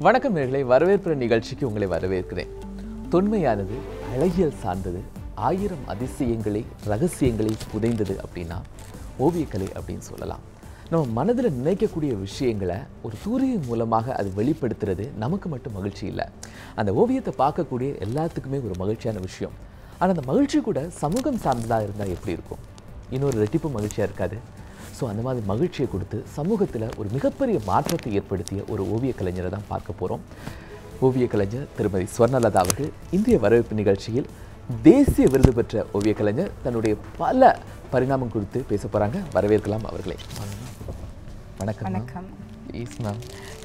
வணக்கம் நேர்களை வரவேற்புற நிகழ்ச்சிக்கு உங்களை வரவேற்கிறேன் தொன்மையானது அழகியல் சார்ந்தது ஆயிரம் அதிசயங்களை ரகசியங்களை புதைந்தது அப்படின்னா ஓவியக்கலை அப்படின்னு சொல்லலாம் நம்ம மனதில் நினைக்கக்கூடிய விஷயங்களை ஒரு தூரிகை மூலமாக அது வெளிப்படுத்துறது நமக்கு மட்டும் மகிழ்ச்சி இல்லை அந்த ஓவியத்தை பார்க்கக்கூடிய எல்லாத்துக்குமே ஒரு மகிழ்ச்சியான விஷயம் ஆனால் அந்த மகிழ்ச்சி கூட சமூகம் சார்ந்ததாக இருந்தால் எப்படி இருக்கும் இன்னொரு ரெட்டிப்பு மகிழ்ச்சியாக இருக்காது ஸோ அந்த மாதிரி மகிழ்ச்சியை கொடுத்து சமூகத்தில் ஒரு மிகப்பெரிய மாற்றத்தை ஏற்படுத்திய ஒரு ஓவிய கலைஞரை தான் பார்க்க போகிறோம் ஓவிய கலைஞர் திருமதி ஸ்வர்ணலதா அவர்கள் இந்திய வரவேற்பு நிகழ்ச்சியில் தேசிய விருது பெற்ற ஓவிய கலைஞர் தன்னுடைய பல பரிணாமம் குறித்து பேச போகிறாங்க வரவேற்கலாம் அவர்களை வணக்கம் வணக்கம் ப்ளீஸ் மேம்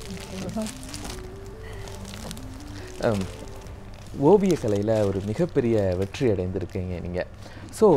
ஓவிய கலையில் ஒரு மிகப்பெரிய வெற்றி அடைந்திருக்கீங்க நீங்கள் ஸோ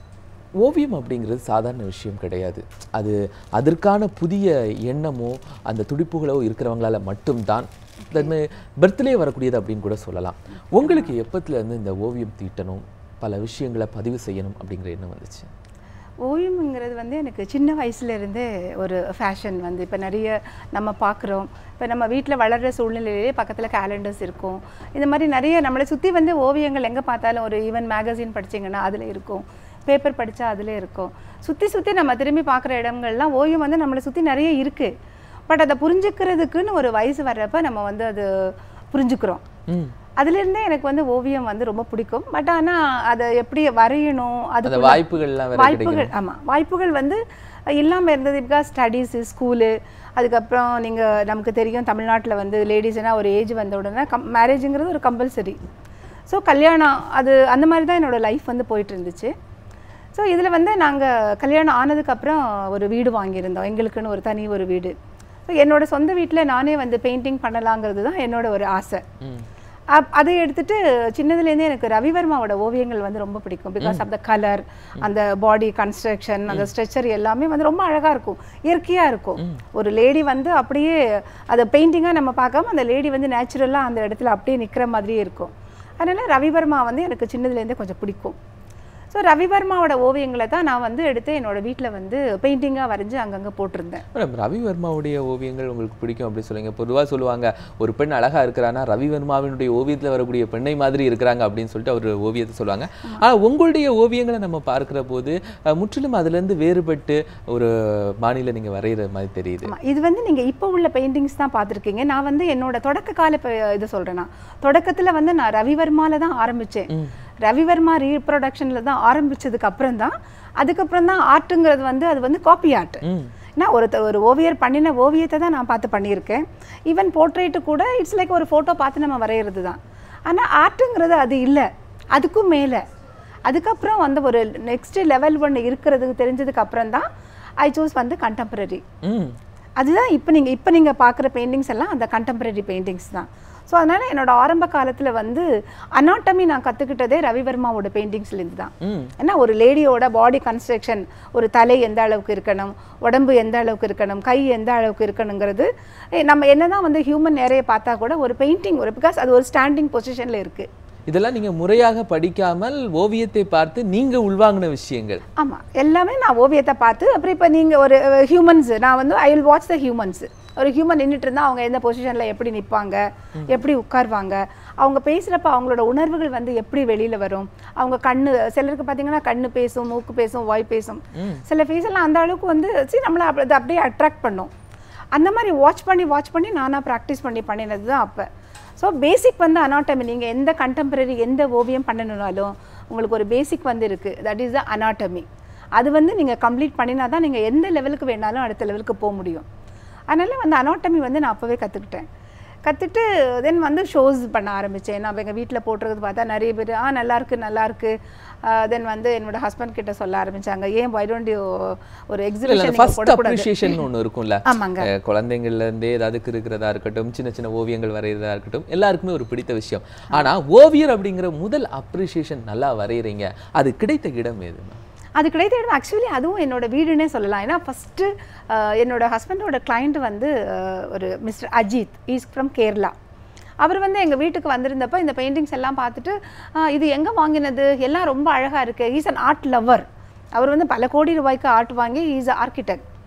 ஓவியம் அப்படிங்கிறது சாதாரண விஷயம் கிடையாது அது அதற்கான புதிய எண்ணமோ அந்த துடிப்புகளோ இருக்கிறவங்களால மட்டும்தான் தன்மை பர்த்லேயே வரக்கூடியது அப்படின்னு கூட சொல்லலாம் உங்களுக்கு எப்பத்துல இருந்து இந்த ஓவியம் தீட்டணும் பல விஷயங்களை பதிவு செய்யணும் அப்படிங்கிற எண்ணம் வந்துச்சு ஓவியம்ங்கிறது வந்து எனக்கு சின்ன வயசுல இருந்தே ஒரு ஃபேஷன் வந்து இப்போ நிறைய நம்ம பார்க்குறோம் இப்போ நம்ம வீட்டில் வளர்கிற சூழ்நிலையிலே பக்கத்தில் கேலண்டர்ஸ் இருக்கும் இந்த மாதிரி நிறைய நம்மளை சுற்றி வந்து ஓவியங்கள் எங்கே பார்த்தாலும் ஒரு ஈவன் மேகசின் படிச்சீங்கன்னா அதில் இருக்கும் பேப்பர் படித்தா அதில் இருக்கும் சுற்றி சுற்றி நம்ம திரும்பி பார்க்குற இடங்கள்லாம் ஓவியம் வந்து நம்மளை சுற்றி நிறைய இருக்குது பட் அதை புரிஞ்சுக்கிறதுக்குன்னு ஒரு வயசு வர்றப்ப நம்ம வந்து அது புரிஞ்சுக்கிறோம் ம் அதுலேருந்தே எனக்கு வந்து ஓவியம் வந்து ரொம்ப பிடிக்கும் பட் ஆனால் அதை எப்படி வரையணும் அது அந்த வாய்ப்புகள்லாம் வேற கிடைக்கும் வாய்ப்புகள் ஆமாம் வாய்ப்புகள் வந்து இல்லாமல் இருந்தது பிகாஸ் ஸ்டடீஸு ஸ்கூலு அதுக்கப்புறம் நீங்கள் நமக்கு தெரியும் தமிழ்நாட்டில் வந்து லேடிஸ்னா ஒரு ஏஜ் வந்த உடனே கம் மேரேஜுங்கிறது ஒரு கம்பல்சரி ஸோ கல்யாணம் அது அந்த மாதிரி தான் என்னோட லைஃப் வந்து போயிட்டு இருந்துச்சு ஸோ இதில் வந்து நாங்கள் கல்யாணம் ஆனதுக்கப்புறம் ஒரு வீடு வாங்கியிருந்தோம் எங்களுக்குன்னு ஒரு தனி ஒரு வீடு ஸோ என்னோட சொந்த வீட்டில் நானே வந்து பெயிண்டிங் பண்ணலாங்கிறது தான் என்னோட ஒரு ஆசை ம் அப் அதை எடுத்துட்டு சின்னதுலேருந்தே எனக்கு ரவிவர்மாவோட ஓவியங்கள் வந்து ரொம்ப பிடிக்கும் பிகாஸ் ஆஃப் த கலர் அந்த பாடி கன்ஸ்ட்ரக்ஷன் அந்த ஸ்ட்ரெச்சர் எல்லாமே வந்து ரொம்ப அழகாக இருக்கும் இயற்கையாக இருக்கும் ஒரு லேடி வந்து அப்படியே அதை பெயிண்டிங்காக நம்ம பார்க்காம அந்த லேடி வந்து நேச்சுரலாக அந்த இடத்துல அப்படியே நிற்கிற மாதிரியே இருக்கும் அதனால் ரவிவர்மா வந்து எனக்கு சின்னதுலேருந்தே கொஞ்சம் பிடிக்கும் ஸோ ரவிவர்மாவோட ஓவியங்களை தான் நான் வந்து எடுத்து என்னோட வீட்டில் வந்து பெயிண்டிங்காக வரைஞ்சி அங்கங்கே போட்டிருந்தேன் மேடம் ரவி வர்மாவுடைய ஓவியங்கள் உங்களுக்கு பிடிக்கும் அப்படி சொல்லுங்க பொதுவா சொல்லுவாங்க ஒரு பெண் அழகா இருக்கிறான்னா ரவி வர்மாவினுடைய ஓவியத்துல வரக்கூடிய பெண்ணை மாதிரி இருக்கிறாங்க அப்படின்னு சொல்லிட்டு அவர் ஓவியத்தை சொல்லுவாங்க ஆனா உங்களுடைய ஓவியங்களை நம்ம பார்க்கிற போது அஹ், முற்றிலும் அதுல இருந்து வேறுபட்டு ஒரு மாநில நீங்க வரைகிற மாதிரி தெரியுது ஆமா இது வந்து நீங்க இப்போ உள்ள பெயிண்டிங்ஸ் தான் பார்த்துருக்கீங்க நான் வந்து என்னோட தொடக்க கால ப- இது சொல்றேன் நான் தொடக்கத்துல வந்து நான் ரவிவர்மால தான் ஆரம்பிச்சேன் ரவிவர்மா ரீப்ரொடக்ஷன்ல தான் ஆரம்பிச்சதுக்கு அப்புறம் தான் அதுக்கப்புறம் தான் ஆர்ட்டுங்கிறது வந்து அது வந்து காப்பி ஆர்ட் ம் நான் ஒரு ஒரு ஓவியர் பண்ணின ஓவியத்தை தான் நான் பார்த்து பண்ணியிருக்கேன் ஈவன் போர்ட்ரேட்டு கூட இட்ஸ் லைக் ஒரு ஃபோட்டோ பார்த்து நம்ம வரைகிறது தான் ஆனால் ஆர்ட்டுங்கிறது அது இல்லை அதுக்கும் மேலே அதுக்கப்புறம் வந்து ஒரு நெக்ஸ்ட் லெவல் ஒன்று இருக்கிறதுக்கு தெரிஞ்சதுக்கு அப்புறம் தான் ஐ சூஸ் வந்து கண்டெம்பரரி ம் அதுதான் இப்போ நீங்கள் இப்போ நீங்கள் பார்க்குற பெயிண்டிங்ஸ் எல்லாம் அந்த கண்டெம்பரரி பெயிண்டிங்ஸ் தான் ஸோ அதனால் என்னோட ஆரம்ப காலத்தில் வந்து அனாட்டமி நான் கற்றுக்கிட்டதே ரவிவர்மாவோட பெயிண்டிங்ஸ்லேருந்து தான் ம் ஏன்னா ஒரு லேடியோட பாடி கன்ஸ்ட்ரக்ஷன் ஒரு தலை எந்த அளவுக்கு இருக்கணும் உடம்பு எந்த அளவுக்கு இருக்கணும் கை எந்த அளவுக்கு இருக்கணுங்கிறது eh, நம்ம என்னதான் வந்து ஹியூமன் நிறைய பார்த்தா கூட ஒரு பெயிண்டிங் ஒரு பிகாஸ் அது ஒரு ஸ்டாண்டிங் பொசிஷனில் இருக்குது இதெல்லாம் நீங்க முறையாக படிக்காமல் ஓவியத்தை பார்த்து நீங்க உள்வாங்கின விஷயங்கள் ஆமாம் எல்லாமே நான் ஓவியத்தை பார்த்து அப்புறம் இப்போ நீங்கள் ஒரு ஹியூமன்ஸ் நான் வந்து I will watch the humans ஒரு ஹியூமன் நின்றுட்டு இருந்தால் அவங்க எந்த பொசிஷனில் எப்படி நிற்பாங்க எப்படி உட்காருவாங்க அவங்க பேசுகிறப்ப அவங்களோட உணர்வுகள் வந்து எப்படி வெளியில் வரும் அவங்க கண்ணு சிலருக்கு பார்த்தீங்கன்னா கண்ணு பேசும் மூக்கு பேசும் வாய் பேசும் சில ஃபேஸ் எல்லாம் அந்த அளவுக்கு வந்து சரி நம்மளை அப்படி அது அப்படியே அட்ராக்ட் பண்ணும் அந்த மாதிரி வாட்ச் பண்ணி வாட்ச் பண்ணி நானாக ப்ராக்டிஸ் பண்ணி பண்ணினது தான் அப்போ ஸோ பேசிக் வந்து அனாட்டமி நீங்கள் எந்த கண்டெம்பரரி எந்த ஓவியம் பண்ணணுனாலும் உங்களுக்கு ஒரு பேசிக் வந்து இருக்குது தட் இஸ் த அனாட்டமி அது வந்து நீங்கள் கம்ப்ளீட் பண்ணினா தான் நீங்கள் எந்த லெவலுக்கு வேணாலும் அடுத்த லெவலுக்கு போக முடியும் அதனால் வந்து அனாட்டமி வந்து நான் அப்போவே கற்றுக்கிட்டேன் கற்றுட்டு தென் வந்து ஷோஸ் பண்ண ஆரம்பித்தேன் நான் எங்கள் வீட்டில் போட்டுறது பார்த்தா நிறைய பேர் ஆ நல்லா இருக்கு நல்லா இருக்கு தென் வந்து என்னோட ஹஸ்பண்ட் கிட்ட சொல்ல ஆரம்பிச்சாங்க ஏன் வை டோன்ட் யூ ஒரு எக்ஸிபிஷன் ஃபர்ஸ்ட் அப்ரிஷியேஷன் ஒன்று இருக்கும்ல ஆமாங்க அஹ் குழந்தைங்கள்ல இருந்தே ஏதாவது இருக்கிறதா இருக்கட்டும் சின்ன சின்ன ஓவியங்கள் வரைகிறதா இருக்கட்டும் எல்லாருக்குமே ஒரு பிடித்த விஷயம் ஆனா ஓவியர் அப்படிங்கிற முதல் அப்ரிஷியேஷன் நல்லா வரைகிறீங்க அது கிடைத்த இடம் எது அது கிடைத்த இடம் ஆக்சுவலி அதுவும் என்னோட வீடுன்னே சொல்லலாம் ஏன்னா ஃபஸ்ட்டு என்னோட ஹஸ்பண்டோட கிளைண்ட் வந்து அஹ், ஒரு Mr Ajith is from Kerala அவர் வந்து எங்கள் வீட்டுக்கு வந்திருந்தப்ப இந்த பெயிண்டிங்ஸ் எல்லாம் பார்த்துட்டு "ஆ, இது எங்கே வாங்கினது எல்லாம் ரொம்ப அழகாக இருக்குது ஈஸ் அன் ஆர்ட் லவர் அவர் வந்து பல கோடி ரூபாய்க்கு ஆர்ட் வாங்கி ஈஸ் ஆர்கிடெக்ட்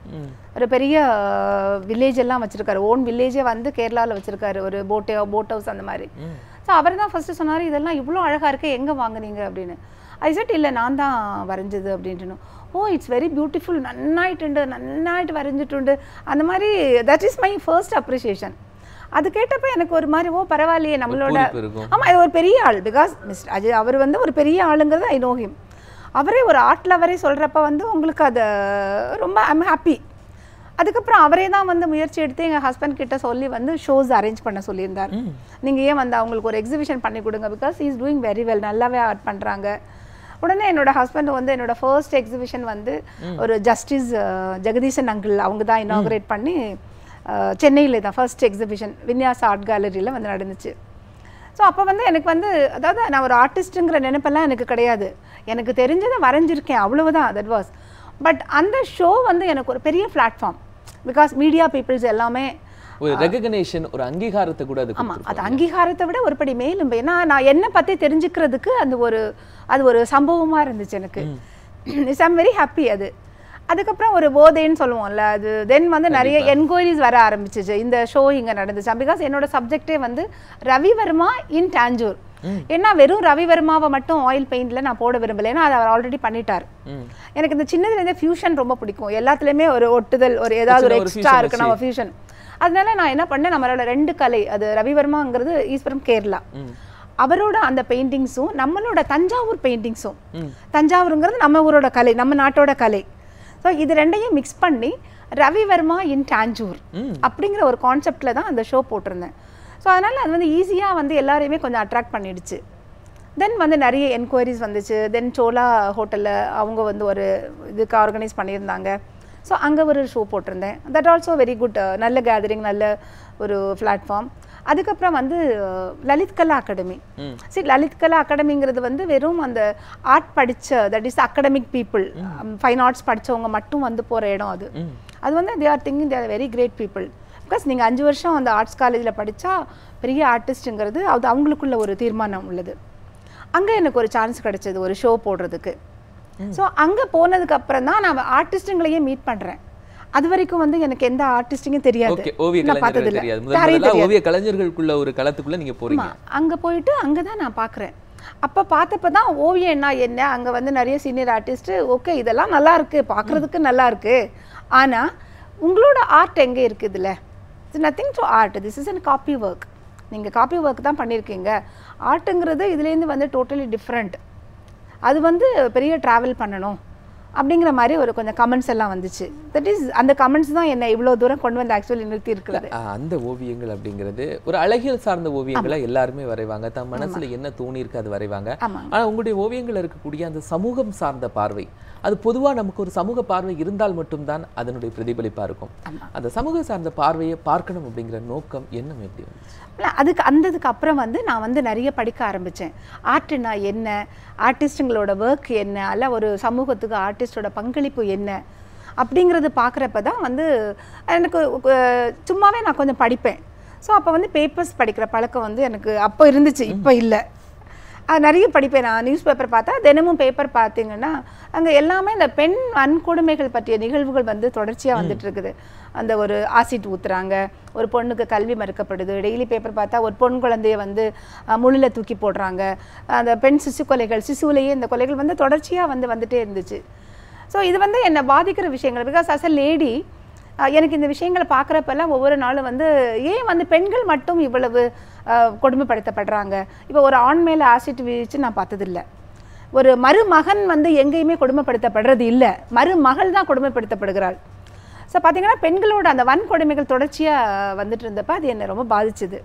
ஒரு பெரிய வில்லேஜ் எல்லாம் வச்சிருக்காரு ஓன் வில்லேஜே வந்து கேரளாவில் வச்சிருக்காரு ஒரு போட்டே போட் ஹவுஸ் அந்த மாதிரி ஸோ அவர் தான் ஃபர்ஸ்ட் சொன்னார் இதெல்லாம் இவ்வளோ அழகாக இருக்கு எங்கே வாங்குனீங்க அப்படின்னு ஐ செட் இல்லை நான் தான் வரைஞ்சது அப்படின்ட்டு ஓ இட்ஸ் வெரி பியூட்டிஃபுல் நன்னாயிട്ടുണ്ട് நன்னாயிட்டு வரைஞ்சிட்டுண்டு அந்த மாதிரி that is my first appreciation அது கேட்டப்ப எனக்கு ஒரு மாதிரி ஓ பரவாயில்லையே நம்மளோட பூரிப்பு இருக்கும். ஆமா இது ஒரு பெரிய ஆள் பிகாஸ் மிஸ்டர் அஜய் அவர் வந்து ஒரு பெரிய ஆளுங்கிறது ஐ நோ ஹிம் அவரே ஒரு ஆர்ட் லவரே சொல்கிறப்ப வந்து உங்களுக்கு அது ரொம்ப ஐம் ஹாப்பி அதுக்கப்புறம் அவரே தான் வந்து முயற்சி எடுத்து எங்கள் ஹஸ்பண்ட் கிட்ட சொல்லி வந்து ஷோஸ் அரேஞ்ச் பண்ண சொல்லியிருந்தார் நீங்கள் ஏன் வந்து அவங்களுக்கு ஒரு எக்ஸிபிஷன் பண்ணி கொடுங்க because is doing very well நல்லாவே ஆர்ட் பண்ணுறாங்க உடனே என்னோட ஹஸ்பண்ட் வந்து என்னோட ஃபர்ஸ்ட் எக்ஸிபிஷன் வந்து ஒரு ஜஸ்டிஸ் ஜெகதீசன் அங்கிள் அவங்க தான் இனாகுரேட் பண்ணி சென்னையில் தான் ஃபர்ஸ்ட் எக்ஸிபிஷன் வின்யாஸ் ஆர்ட் கேலரியில் வந்து நடந்துச்சு ஸோ அப்போ வந்து எனக்கு வந்து அதாவது நான் ஒரு ஆர்டிஸ்ட்டுங்கிற நினைப்பெல்லாம் எனக்கு கிடையாது எனக்கு தெரிஞ்சதை வரைஞ்சிருக்கேன் அவ்வளவுதான் தட் வாஸ் பட் அந்த ஷோ வந்து எனக்கு ஒரு பெரிய பிளாட்ஃபார்ம் பிகாஸ் மீடியா பீப்புள்ஸ் எல்லாமே ஒரு ரெகக்னேஷன் ஒரு அங்கீகாரத்தை கூட அது ஆமா அது அங்கீகாரத்தை விட ஒரு படி மேலும் ஏன்னா நான் என்னை பத்தி தெரிஞ்சுக்கிறதுக்கு அது ஒரு அது ஒரு சம்பவமா இருந்துச்சு எனக்கு இட்ஸ் ஐம் வெரி ஹாப்பி அது அதுக்கப்புறம் ஒரு போதைன்னு சொல்லுவோம்ல அது தென் வந்து நிறைய என்கொயரிஸ் வர ஆரம்பிச்சிச்சு இந்த ஷோ இங்க நடந்துச்சு பிகாஸ் என்னோட சப்ஜெக்டே வந்து ரவிவர்மா இன் டாஞ்சூர் ஏன்னா வெறும் ரவிவர்மாவை மட்டும் ஆயில் பெயிண்ட்ல நான் போட விரும்பல ஏன்னா அதை அவர் ஆல்ரெடி பண்ணிட்டார் எனக்கு இந்த சின்னதுலேருந்தே ஃபியூஷன் ரொம்ப பிடிக்கும் எல்லாத்துலேயுமே ஒரு ஒட்டுதல் ஒரு ஏதாவது ஒரு சின்ன ஒரு எக்ஸ்ட்ரா fusion இருக்கு நம்ம ஃபியூஷன் அதனால நான் என்ன பண்ணேன் நம்மளோட ரெண்டு கலை அது ரவிவர்மாங்கிறது ஈஸ்வரம் கேரளா அவரோட அந்த பெயிண்டிங்ஸும் நம்மளோட தஞ்சாவூர் பெயிண்டிங்ஸும் தஞ்சாவூருங்கிறது நம்ம ஊரோட கலை நம்ம நாட்டோட கலை ஸோ இது ரெண்டையும் மிக்ஸ் பண்ணி ரவிவர்மா இன் டாஞ்சூர் அப்படிங்கிற ஒரு கான்செப்டில் தான் அந்த ஷோ போட்டிருந்தேன் ஸோ அதனால் அது வந்து ஈஸியாக வந்து எல்லாரையுமே கொஞ்சம் அட்ராக்ட் பண்ணிடுச்சு தென் வந்து நிறைய என்கொயரிஸ் வந்துச்சு தென் சோலா ஹோட்டலில் அவங்க வந்து ஒரு இதுக்கு ஆர்கனைஸ் பண்ணியிருந்தாங்க ஸோ அங்கே ஒரு ஷோ போட்டிருந்தேன் தட் ஆல்சோ வெரி குட் நல்ல கேதரிங் நல்ல ஒரு பிளாட்ஃபார்ம் அதுக்கப்புறம் வந்து அஹ், லலித் கலா அகாடமி சரி லலித் கலா அகாடமிங்கிறது வந்து வெறும் அந்த ஆர்ட் படித்த that is academic people fine arts படிச்சவங்க மட்டும் வந்து போகிற இடம் அது அது வந்து they are thinking they are very great people because நீங்கள் அஞ்சு வருஷம் அந்த ஆர்ட்ஸ் காலேஜில் படித்தா பெரிய ஆர்டிஸ்ட்டுங்கிறது அது அவங்களுக்குள்ள ஒரு தீர்மானம் உள்ளது அங்கே எனக்கு ஒரு சான்ஸ் கிடைச்சது ஒரு ஷோ போடுறதுக்கு ஸோ அங்கே போனதுக்கு அப்புறம் தான் நான் ஆர்டிஸ்ட்டுங்களையே மீட் பண்ணுறேன் அது வரைக்கும் வந்து எனக்கு எந்த ஆர்டிஸ்டிங்கும் தெரியாது ஓகே ஓவிய நான் கலைஞர்கள் பார்த்ததில்ல. தெரியாது முதல் யாரையும் முதல்ல தெரியாது. ஓவிய கலைஞர்களுக்குள்ள ஒரு களத்துக்குள்ள நீங்க போறீங்க ஆமா அங்க போயிட்டு அங்க தான் நான் பார்க்குறேன் அப்போ பார்த்தப்ப தான் ஓவியம்னா என்ன அங்க வந்து நிறைய சீனியர் ஆர்டிஸ்ட் ஓகே இதெல்லாம் நல்லா இருக்கு பார்க்கறதுக்கு நல்லா இருக்கு ஆனா உங்களோட ஆர்ட் எங்க இருக்கு இதுல it's nothing to art this is an copy work நீங்க காப்பி ஒர்க் தான் பண்ணியிருக்கீங்க ஆர்ட்டுங்கிறது இதுலேருந்து வந்து டோட்டலி டிஃப்ரெண்ட் அது வந்து பெரிய ட்ராவல் பண்ணணும் அப்படிங்கிற மாதிரி ஒரு கொஞ்சம் கமெண்ட்ஸ் எல்லாம் வந்துச்சு தட் இஸ் அந்த கமெண்ட்ஸ் தான் என்னை இவ்வளோ தூரம் கொண்டு வந்து ஆக்சுவலி நிறுத்தி இருக்கிறது அஹ் அந்த ஓவியங்கள் அப்படிங்கிறது ஒரு அழகியல் சார்ந்த ஓவியங்களை எல்லாருமே வரைவாங்க தன் மனசுல என்ன தோணி இருக்கு அது வரைவாங்க ஆமா ஆனா உங்களுடைய ஓவியங்கள் இருக்கக்கூடிய அந்த சமூகம் சார்ந்த பார்வை அது பொதுவா நமக்கு ஒரு சமூக பார்வை இருந்தால் மட்டும்தான் அதனுடைய பிரதிபலிப்பா இருக்கும் ஆமா. அந்த சமூக சார்ந்த பார்வையை பார்க்கணும் அப்படிங்கிற நோக்கம் எண்ணம் எப்படி வந்துச்சு இல்ல, அதுக்கு அந்ததுக்கு அப்புறம் வந்து நான் வந்து நிறைய படிக்க ஆரம்பித்தேன் ஆர்ட்னா என்ன ஆர்டிஸ்ட்டுங்களோட ஒர்க் என்ன அல்ல ஒரு சமூகத்துக்கு ஆர்டிஸ்டோட பங்களிப்பு என்ன அப்படிங்கிறது பார்க்குறப்ப தான் வந்து எனக்கு அஹ், சும்மாவே நான் கொஞ்சம் படிப்பேன் ஸோ அப்போ வந்து பேப்பர்ஸ் படிக்கிற பழக்கம் வந்து எனக்கு அப்போ இருந்துச்சு இப்போ இல்லை அது நிறைய படிப்பேன் நான் நியூஸ் பேப்பர் பார்த்தா தினமும் பேப்பர் பார்த்தீங்கன்னா அங்கே எல்லாமே இந்த பெண் வன்கொடுமைகள் பற்றிய நிகழ்வுகள் வந்து தொடர்ச்சியாக வந்துட்டு இருக்குது அந்த ஒரு ஆசிட் ஊத்துறாங்க ஒரு பொண்ணுக்கு கல்வி மறுக்கப்படுது டெய்லி பேப்பர் பார்த்தா ஒரு பொன் குழந்தைய வந்து அஹ், முள்ளில் தூக்கி போடுறாங்க அந்த பெண் சிசு கொலைகள் சிசுவிலேயே இந்த கொலைகள் வந்து தொடர்ச்சியாக வந்து வந்துட்டே இருந்துச்சு ஸோ இது வந்து என்னை பாதிக்கிற விஷயங்கள் because as a lady ah எனக்கு இந்த விஷயங்களை பார்க்குறப்பெல்லாம் ஒவ்வொரு நாளும் வந்து ஏன் வந்து பெண்கள் மட்டும் இவ்வளவு அஹ், கொடுமைப்படுத்தப்படுறாங்க இப்போ ஒரு ஆண் மேலே ஆசிட் வீழ்ச்சி நான் பார்த்ததில்ல ஒரு மருமகன் வந்து எங்கேயுமே கொடுமைப்படுத்தப்படுறது இல்லை மருமகள் தான் கொடுமைப்படுத்தப்படுகிறாள் ஸோ பார்த்தீங்கன்னா பெண்களோட அந்த வன்கொடுமைகள் தொடர்ச்சியாக வந்துட்டு இருந்தப்ப அது என்னை ரொம்ப பாதிச்சுது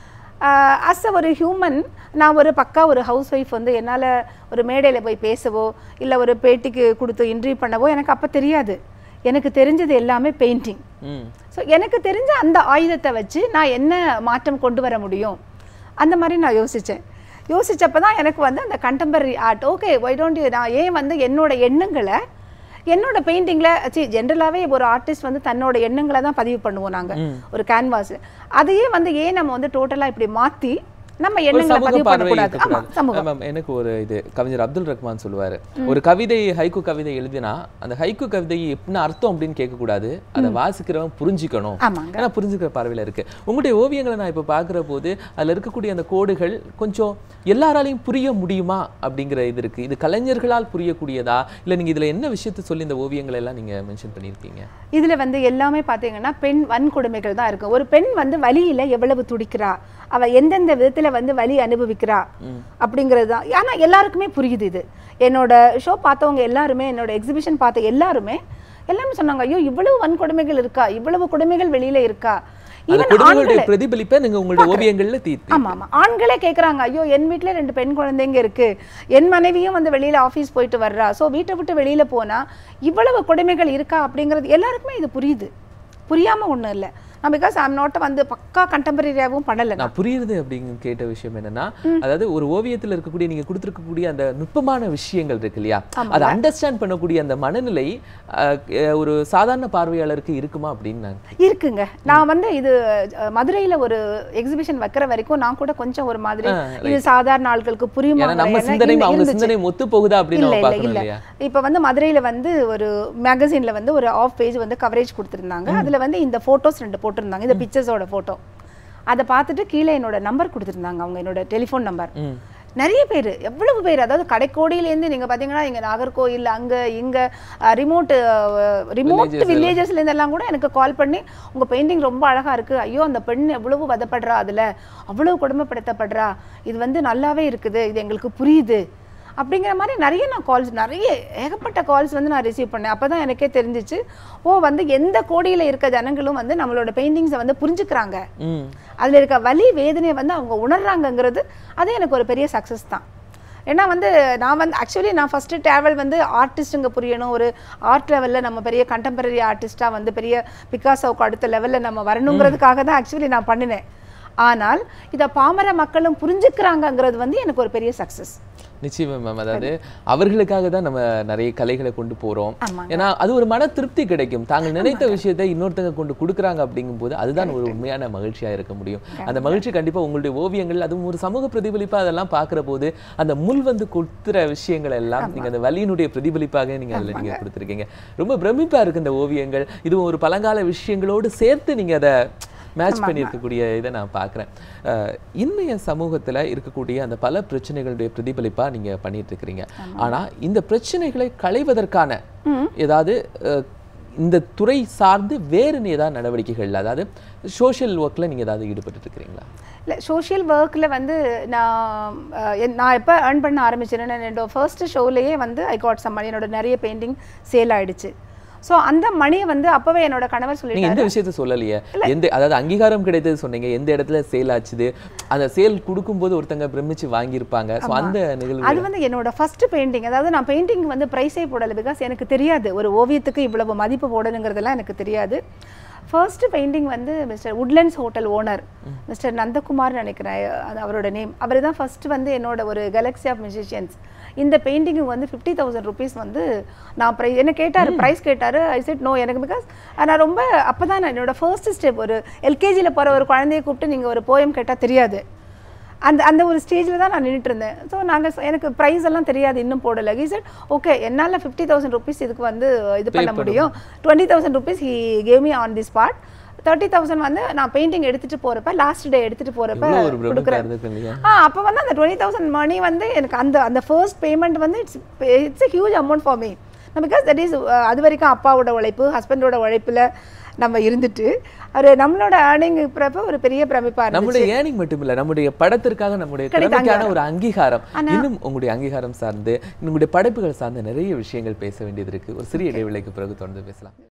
அஸ் அ ஒரு ஹியூமன் நான் ஒரு பக்கா ஒரு ஹவுஸ் ஒய்ஃப் வந்து என்னால் ஒரு மேடையில் போய் பேசவோ இல்லை ஒரு பேட்டிக்கு கொடுத்து இன்டர்வியூ பண்ணவோ எனக்கு அப்போ தெரியாது எனக்கு தெரிஞ்சது எல்லாமே பெயிண்டிங் ம் ஸோ எனக்கு தெரிஞ்ச அந்த ஆயுதத்தை வச்சு நான் என்ன மாற்றம் கொண்டு வர முடியும் அந்த மாதிரி நான் யோசித்தேன் யோசிச்சப்ப தான் எனக்கு வந்து அந்த contemporary art okay why don't நான் ஏன் வந்து என்னோட எண்ணங்களை என்னோட பெயிண்டிங்கில் சி ஜென்ரலாகவே ஒரு ஆர்டிஸ்ட் வந்து தன்னோட எண்ணங்களை தான் பதிவு பண்ணுவோம் நாங்கள் ஒரு கேன்வாஸ் அதையே வந்து ஏன் நம்ம வந்து டோட்டலாக இப்படி மாற்றி நம்ம ஒரு எண்ணங்களை சமூக பதிவு பார்வை பண்ணக்கூடாது ஆமா இருக்கக்கூடாது. சமூகம் மேம், எனக்கு ஒரு இது கவிஞர் அப்துல் ரஹ்மான் சொல்லுவாரு ஒரு கவிதை ஹைக்கு கவிதை எழுதினா அந்த ஹைக்கு கவிதை எப்படின்னு அர்த்தம் அப்படின்னு கேட்கக்கூடாது அதை வாசிக்கிறவன் புரிஞ்சுக்கணும் ஆமாங்க ஏன்னா புரிஞ்சுக்கிற பார்வையில இருக்கு உங்களுடைய ஓவியங்களை நான் இப்போ பார்க்குற போது அதுல இருக்கக்கூடிய அந்த கோடுகள் கொஞ்சம் எல்லாராலையும் புரிய முடியுமா அப்படிங்கிற இது இருக்கு இது கலைஞர்களால் புரியக்கூடியதா இல்ல நீங்க இதுல என்ன விஷயத்தை சொல்லி இந்த ஓவியங்களை எல்லாம் நீங்க மென்ஷன் பண்ணியிருக்கீங்க இதுல வந்து எல்லாமே பாத்தீங்கன்னா பெண் வன்கொடுமைகள் தான் இருக்கு ஒரு பெண் வந்து வலியில எவ்வளவு துடிக்கிறா அவ எந்தெந்த விதத்துல வந்து வலி அனுபவிக்கிறா அப்படிங்கிறது தான் ஆனா எல்லாருக்குமே புரியுது இது என்னோட ஷோ பார்த்தவங்க எல்லாருமே என்னோட எக்ஸிபிஷன் பார்த்த எல்லாருமே எல்லாமே சொன்னாங்க ஐயோ இவ்வளவு வன்கொடுமைகள் இருக்கா இவ்வளவு கொடுமைகள் வெளியில இருக்கா அந்த ஈவன் குடும்பங்களுடைய பிரதிபலிப்பை நீங்க உங்களுடைய ஓவியங்கள்ல தீர்த்து ஆமா ஆமா ஆண்களே கேக்குறாங்க ஐயோ என் வீட்ல ரெண்டு பெண் குழந்தைங்க இருக்கு என் மனைவியும் வந்து வெளியில ஆபீஸ் போயிட்டு வர்றா சோ வீட்டை விட்டு வெளியில போனா இவ்வளவு கொடுமைகள் இருக்கா அப்படிங்கிறது எல்லாருக்குமே இது புரியுது புரியாம ஒண்ணும் இல்ல நான் பிகாஸ் ஐம் நாட் வந்து பக்கா கண்டெம்பரரியாவும் பண்ணல நான். நான் புரியுது அப்படின்னு கேட்ட விஷயம் என்னன்னா அதாவது ஒரு ஓவியத்துல இருக்கக்கூடிய நீங்க கொடுத்திருக்கக்கூடிய அந்த நுட்பமான விஷயங்கள் இருக்கு இல்லையா அதை அண்டர்ஸ்டாண்ட் பண்ணக்கூடிய அந்த மனநிலை அஹ், அஹ், ஒரு சாதாரண பார்வையாளருக்கு இருக்குமா அப்படின்னு நான் இருக்குங்க நான் வந்து இது அஹ், மதுரையில ஒரு எக்ஸிபிஷன் வைக்கிற வரைக்கும் நான் கூட கொஞ்சம் ஒரு மாதிரி ஆ, இது சாதாரண ஆட்களுக்கு புரியுமா ஏன்னா நம்ம சிந்தனை அவங்க சிந்தனை ஒத்து போகுதா அப்படின்னு இல்ல நம்ம இல்ல பார்க்கணும் இல்ல இல்லையா இப்ப வந்து மதுரையில வந்து ஒரு மேகசின்ல வந்து ஒரு ஆஃப் பேஜ் வந்து கவரேஜ் கொடுத்திருந்தாங்க அதுல வந்து இந்த போட்டோஸ் ரெண்டு போட்டிருந்தாங்க இந்த பிக்சர்ஸோட போட்டோ அதை பார்த்துட்டு கீழே என்னோட நம்பர் கொடுத்திருந்தாங்க அவங்க என்னோட டெலிஃபோன் நம்பர் ம். நிறைய பேர் எவ்வளவு பேர் அதாவது கடைக்கோடியிலேருந்து நீங்க பாத்தீங்கன்னா இங்க நாகர்கோயில் அங்க இங்க ரிமோட் ரிமோட் Villages வில்லேஜஸ்ல இருந்து எல்லாம் கூட எனக்கு கால் பண்ணி உங்க பெயிண்டிங் ரொம்ப அழகா இருக்கு ஐயோ அந்த பெண் எவ்வளவு வதப்படுறா அதுல அவ்வளவு கொடுமைப்படுத்தப்படுறா இது வந்து நல்லாவே இருக்குது இது எங்களுக்கு புரியுது அப்படிங்கிற மாதிரி நிறைய நான் கால்ஸ் நிறைய ஏகப்பட்ட கால்ஸ் வந்து நான் ரிசீவ் பண்ணேன் அப்பதான் எனக்கே தெரிஞ்சிச்சு ஓ வந்து எந்த கோடியில இருக்க ஜனங்களும் வந்து நம்மளோட பெயிண்டிங்ஸை வந்து புரிஞ்சுக்கிறாங்க ம் அதுல இருக்க வலி வேதனையை வந்து அவங்க உணர்றாங்கங்கிறது அது எனக்கு ஒரு பெரிய சக்ஸஸ் தான் ஏன்னா வந்து நான் வந்து ஆக்சுவலி நான் ஃபஸ்ட்டு ட்ராவல் வந்து ஆர்டிஸ்ட்டுங்க புரியணும் ஒரு ஆர்ட் லெவலில் நம்ம பெரிய கண்டெம்பரரி ஆர்டிஸ்ட்டாக வந்து பெரிய பிகாசோவுக்கு அடுத்த லெவலில் நம்ம வரணுங்கிறதுக்காக தான் ஆக்சுவலி நான் பண்ணினேன் ஆனால் இதை பாமர மக்களும் புரிஞ்சுக்கிறாங்கங்கிறது வந்து எனக்கு ஒரு பெரிய சக்ஸஸ் நிச்சயமா மேம் அதாவது அவர்களுக்காக தான் நம்ம நிறைய கலைகளை கொண்டு போறோம் ஆமாங்க. ஏன்னா அது ஒரு மன திருப்தி கிடைக்கும் தாங்கள் நினைத்த விஷயத்தை இன்னொருத்தங்க கொண்டு கொடுக்குறாங்க அப்படிங்கும்போது அதுதான் ஒரு உண்மையான மகிழ்ச்சியா இருக்க முடியும் அந்த மகிழ்ச்சி கண்டிப்பா உங்களுடைய ஓவியங்கள் அதுவும் ஒரு சமூக பிரதிபலிப்பா அதெல்லாம் பார்க்கிற போது அந்த முள் வந்து கொடுத்துற விஷயங்கள் எல்லாம் நீங்க அந்த வலியினுடைய பிரதிபலிப்பாக நீங்க அதுல நீங்க கொடுத்துருக்கீங்க ரொம்ப பிரமிப்பா இருக்கு இந்த ஓவியங்கள் இதுவும் ஒரு பழங்கால விஷயங்களோடு சேர்த்து நீங்க அதை மேட்ச் பண்ணியிருக்கக்கூடிய இதை நான் பார்க்குறேன் இன்றைய சமூகத்துல இருக்கக்கூடிய அந்த பல பிரச்சனைகளுடைய பிரதிபலிப்பா நீங்க பண்ணிட்டு இருக்கிறீங்க ஆனா இந்த பிரச்சனைகளை களைவதற்கான ஏதாவது அஹ், இந்த துறை சார்ந்து வேறு ஏதாவது நடவடிக்கைகள் அதாவது சோஷியல் ஒர்க்ல நீங்க ஏதாவது ஈடுபட்டு இருக்கிறீங்களா இல்லை சோஷியல் ஒர்க்கில் வந்து நான் அஹ், என்- நான் எப்போ ஏர்ன் பண்ண ஆரம்பிச்சேன்னா என்னோட ஃபர்ஸ்ட் ஷோலேயே வந்து ஐ காட் சம் மணி என்னோட நிறைய பெயிண்டிங் சேல் ஆயிடுச்சு ஸோ அந்த மணியை வந்து அப்போவே என்னோட கணவர் நீங்க சொல்லிட்டாரு எந்த விஷயத்த சொல்லலையே எந்த அதாவது அங்கீகாரம் கிடைத்தது சொன்னீங்க எந்த இடத்துல சேல் ஆச்சுது அந்த சேல் கொடுக்கும்போது ஒருத்தங்க பிரமிச்சு வாங்கியிருப்பாங்க ஸோ அந்த நிகழ்வு அது வந்து என்னோட ஃபர்ஸ்ட் பெயிண்டிங் அதாவது நான் பெயிண்டிங் வந்து ப்ரைஸே போடலை பிகாஸ் எனக்கு தெரியாது ஒரு ஓவியத்துக்கு இவ்வளவு மதிப்பு போடணுங்கிறதெல்லாம் எனக்கு தெரியாது ஃபர்ஸ்ட் பெயிண்டிங் வந்து mister Woodlands hotel owner mister Nandakumar நினைக்கிறேன் அது அவரோட நேம் அவர் தான் ஃபர்ஸ்ட் வந்து என்னோட ஒரு கேலக்ஸி ஆஃப் மியூசிஷியன்ஸ் இந்த பெயிண்டிங் வந்து ஃபிஃப்டி தௌசண்ட் ருபீஸ் வந்து நான் ப்ரைஸ் என்ன கேட்டார் ப்ரைஸ் கேட்டார் ஐ செட் நோ எனக்கு பிகாஸ் நான் ரொம்ப அப்போ தான் நான் என்னோட ஃபர்ஸ்ட் ஸ்டெப் ஒரு எல்கேஜியில் போகிற ஒரு குழந்தைய கூப்பிட்டு நீங்கள் ஒரு போயம் கேட்டால் தெரியாது அந்த அந்த ஒரு ஸ்டேஜில் தான் நான் நின்றுட்டு இருந்தேன் ஸோ நாங்கள் எனக்கு ப்ரைஸ் எல்லாம் தெரியாது இன்னும் போடலை ஹி said ஓகே என்னால் ஃபிஃப்டி தௌசண்ட் ருபீஸ் இதுக்கு வந்து இது பண்ண முடியும் twenty thousand rupees he gave me on the spot thirty thousand வந்து நான் பெயிண்டிங் எடுத்துட்டு போறப்ப லாஸ்ட் டே எடுத்துட்டு போறப்ப எவ்வளவு ஒரு பிரமிப்பா கொடுக்குறேன் இருந்திருக்கு இல்லையா ஆ அப்போ வந்து அந்த டுவெண்ட்டி தௌசண்ட் மணி வந்து எனக்கு அந்த அந்த ஃபர்ஸ்ட் பேமெண்ட் வந்து it's it's a huge amount for me because that is அது வரைக்கும் அப்பாவோட உழைப்பு ஹஸ்பண்டோட உழைப்புல நம்ம இருந்துட்டு ஒரு நம்மளோட ஏர்னிங் இருக்கிறப்ப ஒரு பெரிய பிரமிப்பா இருந்துச்சு நம்முடைய ஏர்னிங் மட்டும் இல்ல நம்முடைய படத்திற்காக நம்முடைய கிடைத்த திறமைக்கான ஒரு அங்கீகாரம் இன்னும் உங்களுடைய அங்கீகாரம் சார்ந்து உங்களுடைய படைப்புகள் சார்ந்த நிறைய விஷயங்கள் பேச வேண்டியது இருக்கு ஒரு சிறிய இடைவேளைக்கு பிறகு தொடர்ந்து பேசலாம்